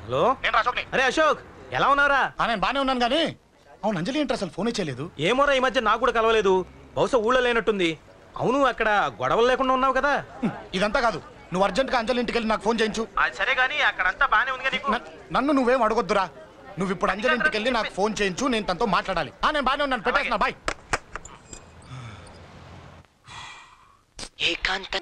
Hello నేను అశోక్ని అరే అశోక్ ఎలా ఉన్నారా ఆ, నేను బానే ఉన్నాను కానీ అవును అంజలి ఏంటి అసలు ఫోన్ చేయలేదు ఏమోరా ఈ మధ్య నాకు కూడా కలవలేదు బహుశా ఊళ్ళో లేనట్టుంది అవును అక్కడ గొడవలు లేకుండా ఉన్నావు కదా ఇదంతా కాదు నువ్వు అర్జెంట్గా అంజలి ఇంటికి వెళ్ళి నాకు ఫోన్ చేయించు అది సరే గానీ అక్కడంతా బానే ఉంది కదా నీకు న- నన్ను నువ్వేం అడగొద్దురా నువ్వు ఇప్పుడు అంజలి ఇంటికి వెళ్ళి నాకు ఫోన్ చేయించు నేను తనతో మాట్లాడాలి ఆ నేను బానే ఉన్నాను పెట్టేస్తున్నా బాయ్ ఏకాంత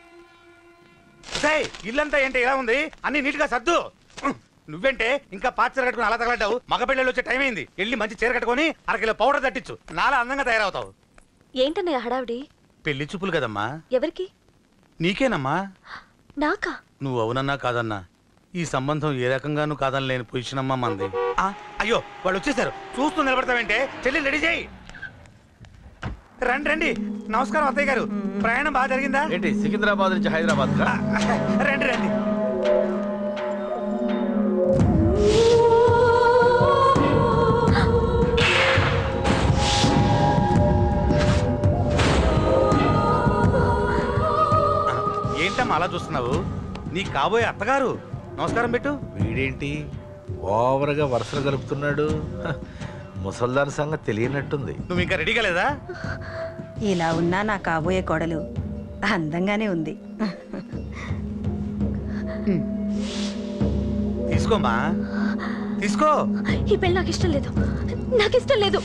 సై ఇల్లంతా ఏంటి ఇలా ఉంది అన్ని నీట్ గా సర్దు నువ్వేంటే ఇంకా పాత చీర కట్టుకుని అలా తగలడ్డావు మగ పిల్లలు వచ్చే టైం అయింది వెళ్ళి మంచి చీర కట్టుకొని అరకిలో పౌడర్ తట్టించు నాలా అందంగా తయారవుతావు ఏంటన్నయ్య హడావిడి పెళ్లి చూపులు కదమ్మా ఎవరికి నీకేనమ్మా నాకా నువ్వు అవునన్నా కాదన్నా ఈ సంబంధం ఏ రకంగానూ కాదని లేని పొజిషన్ అమ్మా మంది ఆ, అయ్యో వాళ్ళు వచ్చేసారు చూస్తూ నిలబడతావంటే చెల్లి రెడీ చేయి రండి రండి నమస్కారం అత్తయ్య గారు ప్రయాణం బాగా జరిగిందా ఏంటి సికింద్రాబాద్ నుంచి హైదరాబాద్ కా రండి రండి ఏంటమ్మా అలా చూస్తున్నావు నీ కాబోయే అత్తగారు నమస్కారం పెట్టు వీడేంటి ఓవర్గా వరుసలు కలుపుతున్నాడు హ, ముసల్దాన్ సంగతి తెలియనట్టుంది నువ్వు ఇంకా రెడీగా లేదా ఇలా ఉన్నా నా కాబోయే కోడలు అందంగానే ఉంది తీసుకోమ్మా తీసుకో ఈ పెళ్ళి నాకు ఇష్టం లేదు నాకు ఇష్టం లేదు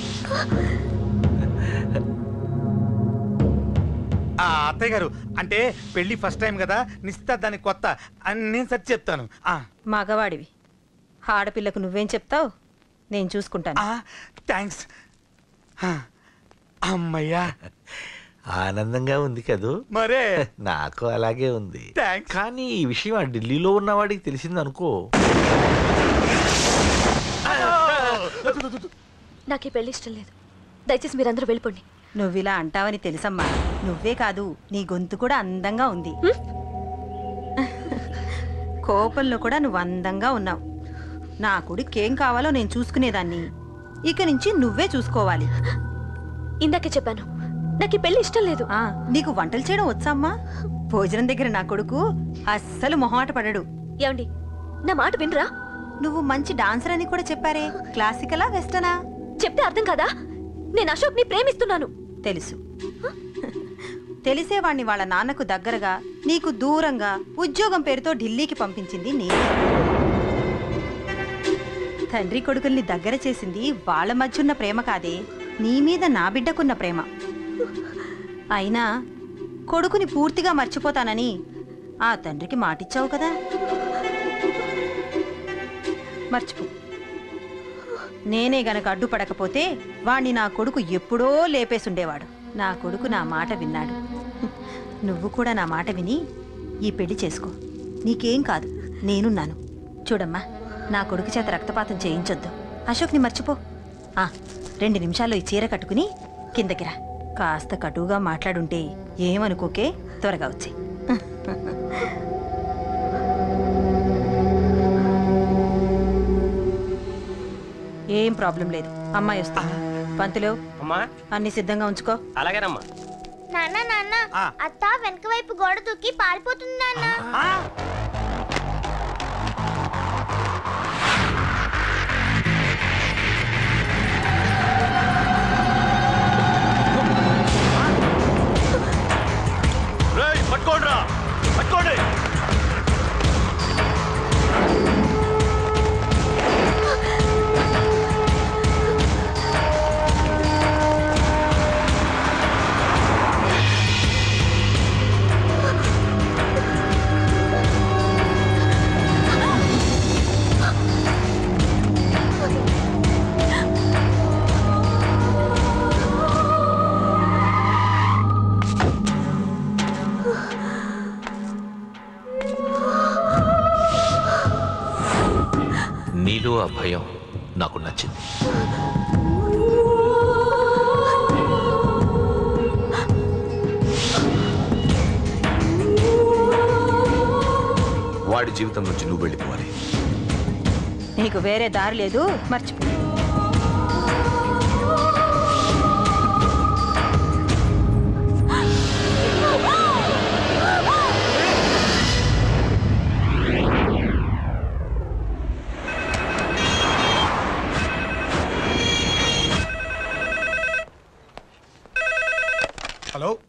ఆ అత్తయ్య గారు అంటే పెళ్లి ఫస్ట్ టైం కదా నిశ్చితార్థానికి కొత్త అని నేను సరి చెప్తాను ఆ, మగవాడివి ఆడపిల్లకు నువ్వేం చెప్తావు నేను చూసుకుంటాను ఆ, థ్యాంక్స్ ఆ, అమ్మయ్యా ఆనందంగా ఉంది కదూ మరే నాకు అలాగే ఉంది థ్యాంక్స్ కానీ ఈ విషయం ఆ ఢిల్లీలో ఉన్నవాడికి తెలిసింది అనుకో నాకు ఈ పెళ్లి ఇష్టం లేదు దయచేసి మీరందరూ వెళ్ళిపోండి నువ్విలా అంటావని తెలుసమ్మా నువ్వే కాదు నీ గొంతు కూడా అందంగా ఉంది కోపంలో కూడా నువ్వు అందంగా ఉన్నావు నా కొడుకేం కావాలో నేను చూసుకునేదాన్ని ఇక నుంచి నువ్వే చూసుకోవాలి ఇందాకే చెప్పాను నాకు ఈ పెళ్లి ఇష్టం లేదు ఆ నీకు వంటలు చేయడం వచ్చామ్మా భోజనం దగ్గర నా కొడుకు అస్సలు మొహమాట పడడు ఏమండి నా మాట వినరా నువ్వు మంచి డాన్సర్ అని కూడా చెప్పారే క్లాసికలా వెస్టనా చెప్తే అర్థం కాదా నేను అశోక్ ని ప్రేమిస్తున్నాను తెలుసు తెలిసేవాణ్ణి వాళ్ళ నాన్నకు దగ్గరగా నీకు దూరంగా ఉద్యోగం పేరుతో ఢిల్లీకి పంపించింది నేను తండ్రి కొడుకుల్ని దగ్గర చేసింది వాళ్ళ మధ్యున్న ప్రేమ కాదే నీ మీద నా బిడ్డకున్న ప్రేమ అయినా కొడుకుని పూర్తిగా మర్చిపోతానని ఆ తండ్రికి మాటిచ్చావు కదా మర్చిపో నేనే గనక అడ్డుపడకపోతే వాణ్ణి నా కొడుకు ఎప్పుడో లేపేసుండేవాడు నా కొడుకు నా మాట విన్నాడు నువ్వు కూడా నా మాట విని ఈ పెళ్లి చేసుకో నీకేం కాదు నేనున్నాను చూడమ్మా నా కొడుకు చేత రక్తపాతం చేయించొద్దు అశోక్ని మర్చిపో ఆ రెండు నిమిషాల్లో ఈ చీర కట్టుకుని కిందకి రా కాస్త కటువుగా మాట్లాడుంటే ఏమనుకోకే త్వరగా వచ్చే ఏం ప్రాబ్లం లేదు అమ్మాయి వస్తా పంతులు అమ్మా అన్ని సిద్ధంగా ఉంచుకో అలాగేనమ్మా నాన్న నాన్న ఆ. అత్త వెనక వైపు గోడ దూకి పారిపోతుంది నాన్న ఆ, పట్టుకోండి పట్టుకోండి నీలో ఆ భయం నాకు నచ్చింది వాడి జీవితం నుంచి నువ్వు వెళ్ళిపోవాలి నీకు వేరే దారి లేదు మర్చిపో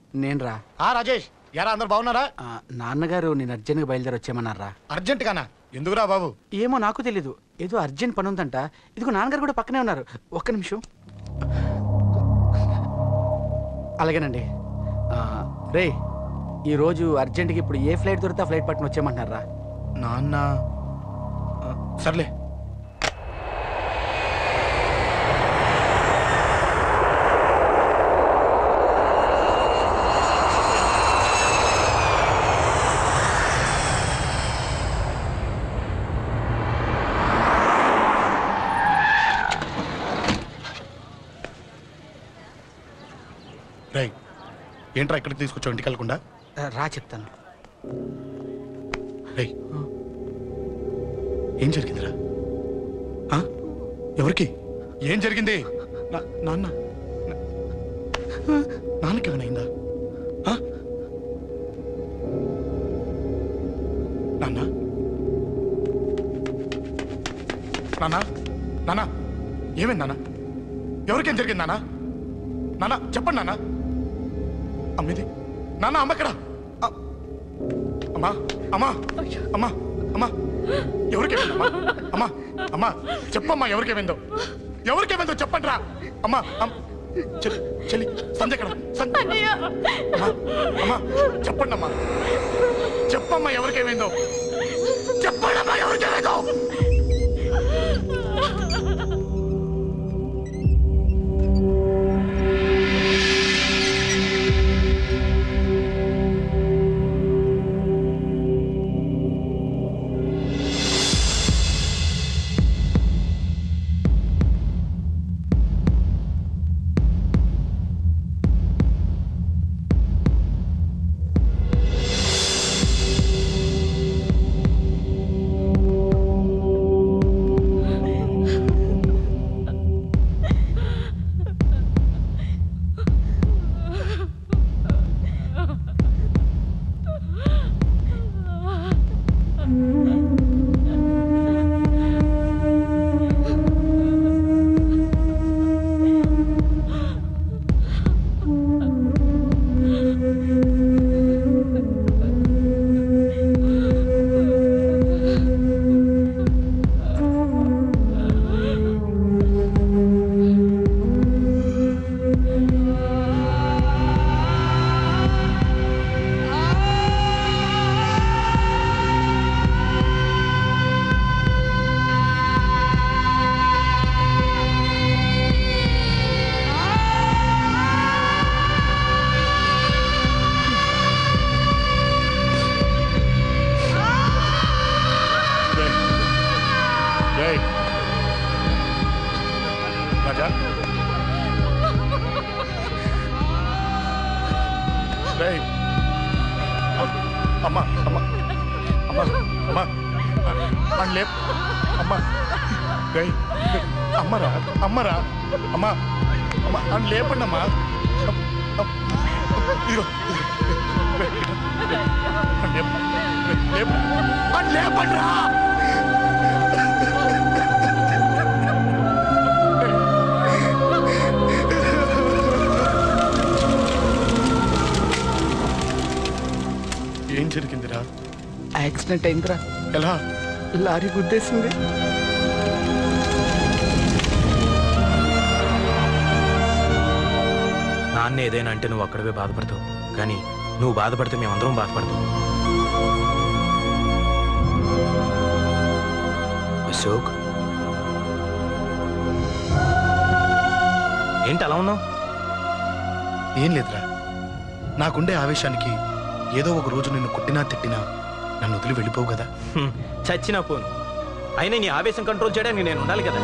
నేను రా ఆ రాజేష్ యారా అందరు బాగున్నారా ఆ, నాన్నగారు నేను అర్జెంట్గా బయలుదేరి వచ్చేయమన్నారా అర్జెంట్ గానా ఎందుకురా బాబు ఏమో నాకు తెలీదు ఏదో అర్జెంట్ పని ఉందంట ఇదిగో నాన్నగారు కూడా పక్కనే ఉన్నారు ఒక్క నిమిషం అలాగేనండి ఆ, రే ఈరోజు అర్జెంట్కి ఇప్పుడు ఏ ఫ్లైట్ దొరికితే ఆ ఫ్లైట్ పట్టుకుని వచ్చేయమంటున్నారా నాన్న ఆ, సర్లే రై ఏంట్రా ఇక్కడికి తీసుకొచ్చావు ఇంటికి వెళ్ళకుండా ఆ, రా చెప్తాను రేయ్ ఏం జరిగిందిరా ఆ? ఎవరికి ఏం జరిగింది నా- నాన్న నా- నాన్నకి ఏమైనా ఆ? నాన్న నాన్న నాన్న ఏమైంది నాన్న ఎవరికేం జరిగింది నాన్న నాన్న చెప్పండి నాన్న అమ్మేది నాన్న అమ్మ ఎక్కడ ఆ, అమ్మా అమ్మా అమ్మా అమ్మా ఎవరికేమైందమ్మా అమ్మా అమ్మా చెప్పమ్మా ఎవరికేమైందో ఎవరికేమైందో చెప్పండి రా అమ్మా అమ్- చెల్లి చెల్లి సంజయ్ ఎక్కడ సంజయ్ అమ్మా అమ్మా చెప్పండి అమ్మా చెప్పమ్మా ఎవరికేమైందో చెప్పండి అమ్మా ఎవరికేమైందో జై రాజా జై అమ్మా అమ్మా అమ్మా అమ్మా అని లేప్ అమ్మా జై అమ్మరా అమ్మరా అమ్మా అమ్మా అని లేపండి అమ్మా అమ్, అమ్, ఇదిగో ఇదిగో. రేయ్, ఇటు, రేయ్, అని లేపు. రేయ్, లేపు. అని లేపండి రా ఏం జరిగిందిరా యాక్సిడెంట్ అయిందిరా ఎలా లారీ గుద్దేసింది నాన్న ఏదైనా అంటే నువ్వు అక్కడవే బాధపడతావు కానీ నువ్వు బాధపడితే మేమందరం బాధపడతాం అశోక్ ఏంటి అలా ఉన్నావు ఏం లేదురా నాకుండే ఆవేశానికి ఏదో ఒక రోజు నిన్ను కొట్టినా తిట్టినా నన్ను వదిలి వెళ్ళిపోవు కదా చచ్చినా పోను అయినా నీ ఆవేశం కంట్రోల్ చేయడానికి నేను ఉండాలి కదా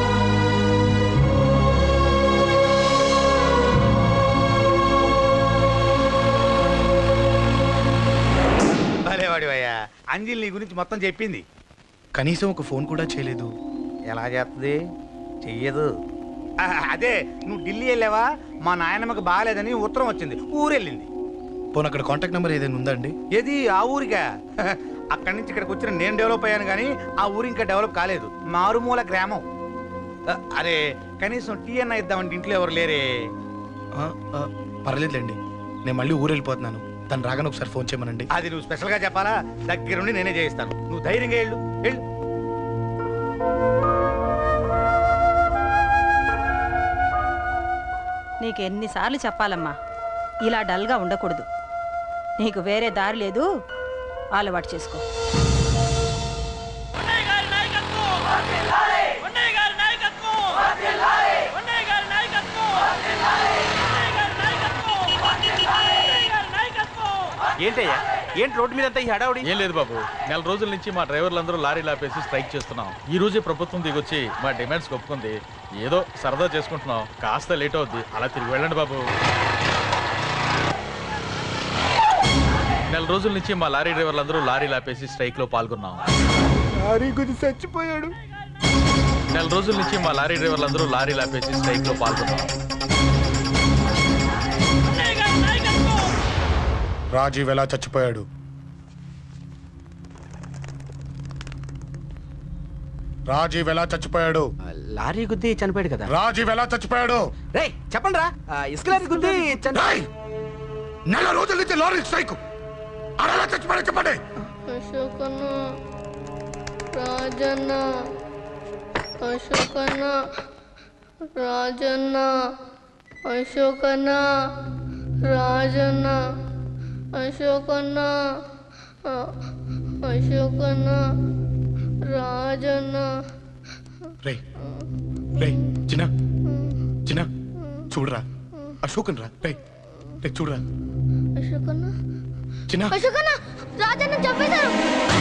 భలేవాడివయ్యా అంజలి నీ గురించి మొత్తం చెప్పింది కనీసం ఒక ఫోన్ కూడా చేయలేదు ఎలా చేస్తుంది చెయ్యదు ఆ, అదే నువ్వు ఢిల్లీ వెళ్ళావా మా నాయనమ్మకి బాగాలేదని ఉత్తరం వచ్చింది ఊరెళ్ళింది పోనీ అక్కడ కాంటాక్ట్ నెంబర్ ఏదైనా ఉందా అండి ఏది ఆ ఊరిగా అక్కడి నుంచి ఇక్కడికి వచ్చిన నేను డెవలప్ అయ్యాను కానీ ఆ ఊరు ఇంకా డెవలప్ కాలేదు మారుమూల గ్రామం ఆ, అరే కనీసం టీ అన్న ఇద్దామంటే ఇంట్లో ఎవరు లేరే ఆ, ఆ, పర్లేదులేండి నేను మళ్ళీ ఊరు వెళ్ళిపోతున్నాను తను రాగానే ఒకసారి ఫోన్ చేయమనండి అది నువ్వు స్పెషల్ గా చెప్పాలా దగ్గరుండి నేనే చేయిస్తాను నువ్వు ధైర్యంగా వెళ్ళు వెళ్ళు నీకు ఎన్నిసార్లు చెప్పాలమ్మా ఇలా డల్గా ఉండకూడదు నీకు వేరే దారి లేదు అలవాటు చేసుకో ఏంటయ్యా ఏంటి రోడ్డు మీద అంతా ఈ హడావుడి ఏం లేదు బాబు నెల రోజుల నుంచి మా డ్రైవర్లందరూ లారీలు ఆపేసి స్ట్రైక్ చేస్తున్నాం ఈ రోజే ప్రభుత్వం దిగొచ్చి మా డిమాండ్స్ ఒప్పుకుంది ఏదో సరదా చేసుకుంటున్నాం కాస్త లేట్ అవుద్ది అలా తిరిగి వెళ్ళండి బాబు నెల రోజుల నుంచి మా లారీ డ్రైవర్లందరూ లారీలు ఆపేసి స్ట్రైక్ లో పాల్గొన్నాం లారీ గురించి చచ్చిపోయాడు నెల రోజుల నుంచి మా లారీ డ్రైవర్లందరూ లారీలు ఆపేసి స్ట్రైక్ లో పాల్గొన్నాం రాజీవ్ ఎలా చచ్చిపోయాడు రాజీవ్ ఎలా చచ్చిపోయాడు ఆ, లారీ గుద్ది చనిపోయాడు కదా రాజీవ్ ఎలా చచ్చిపోయాడు రే చెప్పండి రా ఇసుక లారీ గుద్ది చని- రేయ్! నెల రోజుల నుంచి లారీ స్ట్రైక్ అలా చచ్చిపోయాడు చెప్పండి అశోకన్న రాజన్న అశోకన్న రాజన్న అశోకన్న రాజన్న అశోకన్న అ- అశోకన్న రాజన్న రే రే చిన్న చిన్న చూడరా అశోకన్ రా రే రే చూడరా అశోకన్న చిన్న అశోకన్న రాజన్న చంపేశారు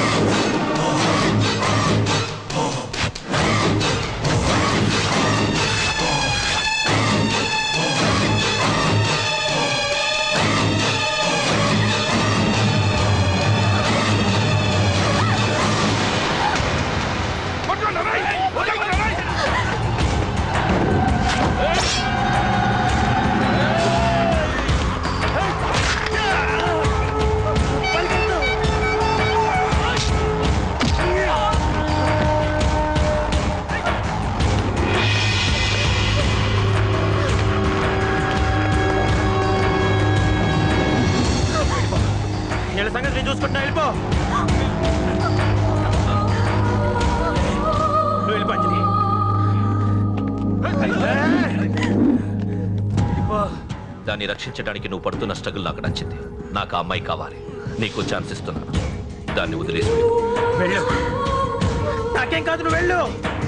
వీళ్ళ సంగతి నేను చూసుకుంటున్నా వెళ్ళిపో నువ్వు వెళ్ళిపో అంజలి దాన్ని రక్షించడానికి నువ్వు పడుతున్న స్ట్రగుల్ నాకు నచ్చింది నాకు ఆ అమ్మాయి కావాలి నీకు ఛాన్స్ ఇస్తున్నాను దాన్ని వదిలేసి వెళ్ళిపో. వెళ్ళు నాకేం కాదు నువ్వు వెళ్ళు